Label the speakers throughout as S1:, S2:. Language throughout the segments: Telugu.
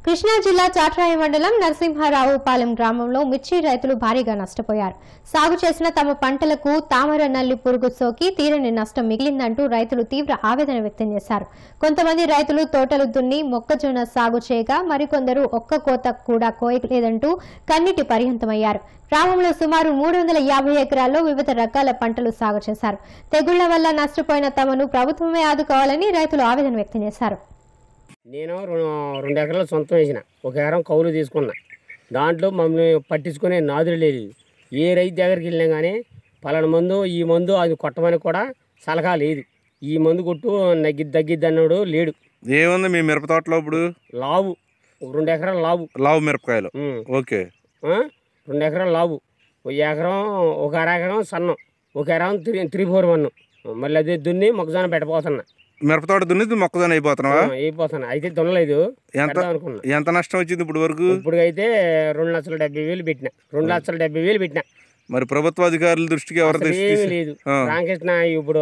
S1: కృష్ణా జిల్లా చాట్రాయ మండలం నరసింహారావుపాలెం గ్రామంలో మిర్చి రైతులు భారీగా నష్టపోయారు సాగు చేసిన తమ పంటలకు తామర నల్లి పురుగు సోకి తీరని నష్టం మిగిలిందంటూ రైతులు తీవ్ర ఆవేదన వ్యక్తం చేశారు కొంతమంది రైతులు తోటలు దున్ని మొక్కజొన్న సాగు చేయగా మరికొందరు ఒక్క కోత కూడా కోయలేదంటూ కన్నీటి పర్యంతమయ్యారు గ్రామంలో సుమారు మూడు వందల యాభై ఎకరాల్లో వివిధ రకాల పంటలు సాగు చేశారు తెగుళ్ల వల్ల నష్టపోయిన తమను ప్రభుత్వమే ఆదుకోవాలని రైతులు ఆవేదన వ్యక్తం చేశారు
S2: నేను రెండు రెండు ఎకరాలు సొంతం వేసిన ఒక ఎకరం కౌలు తీసుకున్నా దాంట్లో మమ్మల్ని పట్టించుకునే నాదులు లేదు ఏ రైతు దగ్గరికి వెళ్ళినా కానీ పలానా మందు ఈ మందు అది కొట్టమని కూడా సలహా లేదు ఈ మందు కొట్టు నగ్గి తగ్గిద్ది అన్నాడు లేడు
S3: ఏముంది మీ మిరప తోటలో ఇప్పుడు
S2: లావు ఒక రెండు ఎకరాలు లావు
S3: లావు మిరపకాయలు
S2: ఉం.
S3: ఓకే
S2: ఆ? రెండు ఎకరాలు లావు ఒక ఎకరం ఒక అర ఎకరం సన్నం ఒక ఎకరం త్రీ త్రీ ఫోర్ వన్ మళ్ళీ అదే దున్ని మొక్కజొన్న పెట్టబోతున్నా
S3: మిరప తోట దున్నిది మొక్కజొన్న అయిపోతున్నావా
S2: అయిపోతున్నా అయితే దున్నలేదు
S3: ఎంత
S2: పెడదాం అనుకున్నా
S3: ఎంత నష్టం వచ్చింది ఇప్పుడు వరకు
S2: ఇప్పుడు అయితే రెండు లక్షల డెబ్బై వేలు పెట్టిన రెండు లక్షల డెబ్బై వేలు పెట్టిన
S3: మరి ప్రభుత్వ అధికారుల దృష్టికి ఎవరి
S2: అసలు
S3: దృష్టి
S2: ఏమీ
S3: తీసి-
S2: లేదు
S3: ఆ.
S2: రామకృష్ణ ఇప్పుడు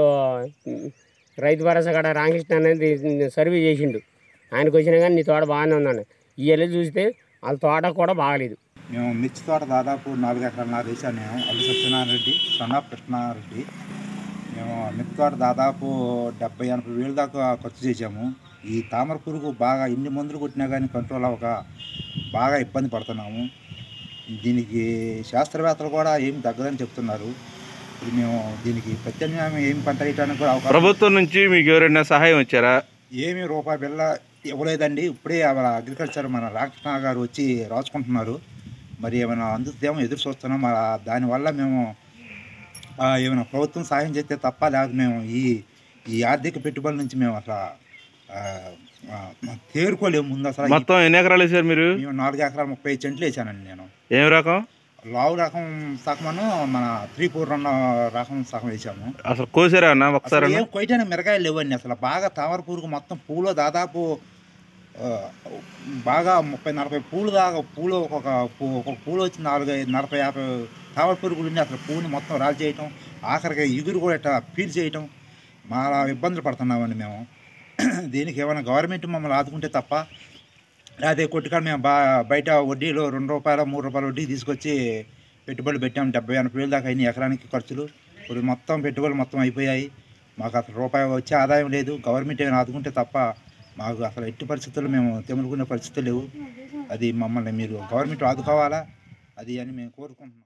S2: రైతు భరోసా కాడ రామకృష్ణ అనేది సర్వే చేసిండు ఆయనకు వచ్చినా కానీ నీ తోట బాగానే ఉందండి ఈ వెళ్ళి చూస్తే వాళ్ళ తోట కూడా బాగలేదు
S4: మేము మిర్చి తోట దాదాపు నాలుగు ఎకరాల వేసాను నేను అల్లు సత్యనారాయణ రెడ్డి సన్నాప్ కృష్ణారెడ్డి మేము మిర్చి తోట దాదాపు డెబ్బై ఎనభై వేలు దాకా ఖర్చు చేసాము ఈ తామర పురుగు బాగా ఇన్ని మందులు కొట్టినా కానీ కంట్రోల్ అవ్వక బాగా ఇబ్బంది పడుతున్నాము దీనికి శాస్త్రవేత్తలు కూడా ఏం తగ్గదని చెప్తున్నారు ఇప్పుడు మేము దీనికి ప్రత్యామ్నాయం ఏం పంట వేయడానికి కూడా అవకాశం
S3: ప్రభుత్వం నుంచి మీకు ఎవరైనా సహాయం వచ్చారా
S4: ఏమి రూపాయి బిల్ల ఇవ్వలేదండి ఇప్పుడే మన అగ్రికల్చర్ మన రామకృష్ణ గారు వచ్చి రాసుకుంటున్నారు మరి ఏమైనా అందుతేమో ఎదురు చూస్తున్నాం మరి ఆ దానివల్ల మేము ఆ, ఏమైనా ప్రభుత్వం సాయం చేస్తే తప్ప లేక మేము ఈ ఈ ఆర్థిక పెట్టుబడుల నుంచి మేము అసలు ఆ, ఆ, తేరుకోలేము ముందు అసలు
S3: మొత్తం ఎన్ని ఎకరాలు వేసారు మీరు
S4: మేము నాలుగు ఎకరాలు ముప్పై ఐదు చెంట్లు వేసానండి నేను
S3: ఏం రకం
S4: లావు రకం సగమను మన త్రీ ఫోర్ రన్న రకం సగం వేసాము
S3: అసలు కోసారా అన్న ఒకసారి
S4: అసలు ఏం కొయ్యడానికి మిరకాయలు లేవండి అసలు బాగా తామర పురుగు మొత్తం పూలో దాదాపు ఆ, బాగా ముప్పై నలభై పూలు దాకా పూలు ఒక్కొక్క పూ ఒక్కొక్క పూలు వచ్చి నాలుగు ఐదు నలభై యాభై తామర పురుగులు ఉండి అసలు పువ్వుని మొత్తం రాజు చేయటం ఆఖరికి ఇగురు కూడా ఇట్లా పీల్ చేయటం చాలా ఇబ్బందులు పడుతున్నామండి మేము దీనికి ఏమైనా గవర్నమెంట్ మమ్మల్ని ఆదుకుంటే తప్ప అదే కొట్టుకాడ మేము బా బయట వడ్డీలో రెండు రూపాయల మూడు రూపాయల వడ్డీ తీసుకొచ్చి పెట్టుబడులు పెట్టాము డెబ్బై ఎనభై వేలు దాకా అయినాయి ఎకరానికి ఖర్చులు ఇప్పుడు మొత్తం పెట్టుబడులు మొత్తం అయిపోయాయి మాకు అసలు రూపాయి వచ్చే ఆదాయం లేదు గవర్నమెంట్ ఏమైనా ఆదుకుంటే తప్ప మాకు అసలు ఎట్టి పరిస్థితుల్లో మేము తెములుకునే పరిస్థితులు లేవు అది మమ్మల్ని మీరు గవర్నమెంట్ ఆదుకోవాలా అది అని మేము కోరుకుంటున్నాం